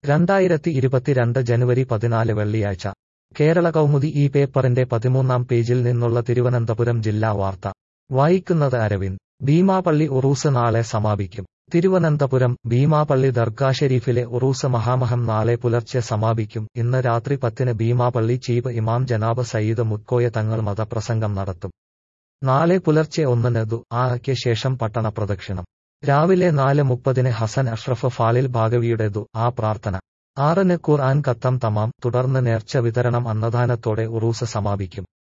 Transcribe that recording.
രണ്ടായിരത്തി ഇരുപത്തിരണ്ട് ജനുവരി പതിനാല് വെള്ളിയാഴ്ച കേരള കൗമുദി ഈ പേപ്പറിന്റെ പതിമൂന്നാം പേജിൽ നിന്നുള്ള തിരുവനന്തപുരം ജില്ലാ വാർത്ത വായിക്കുന്നത് അരവിന്ദ് ഭീമാപള്ളി ഉറൂസ് നാളെ സമാപിക്കും തിരുവനന്തപുരം ഭീമാപള്ളി ദർഗാ ഷെരീഫിലെ ഉറൂസ് മഹാമഹം നാളെ പുലർച്ചെ സമാപിക്കും ഇന്ന് രാത്രി പത്തിന് ഭീമാപള്ളി ചീഫ് ഇമാം ജനാബ് സയ്യിദ് മുത്കോയ തങ്ങൾ മതപ്രസംഗം നടത്തും നാളെ പുലർച്ചെ ഒന്നിന് ദു ആഹയ്ക്ക് ശേഷം പട്ടണ പ്രദക്ഷിണം രാവിലെ നാല് മുപ്പതിന് ഹസൻ അഷ്റഫ് ഫാളിൽ ഭാഗവിയുടെ ദു ആ പ്രാർത്ഥന ആറിന് ഖുർആൻ കത്തം തമാം തുടർന്ന് നേർച്ച വിതരണം അന്നദാനത്തോടെ ഉറൂസ് സമാപിക്കും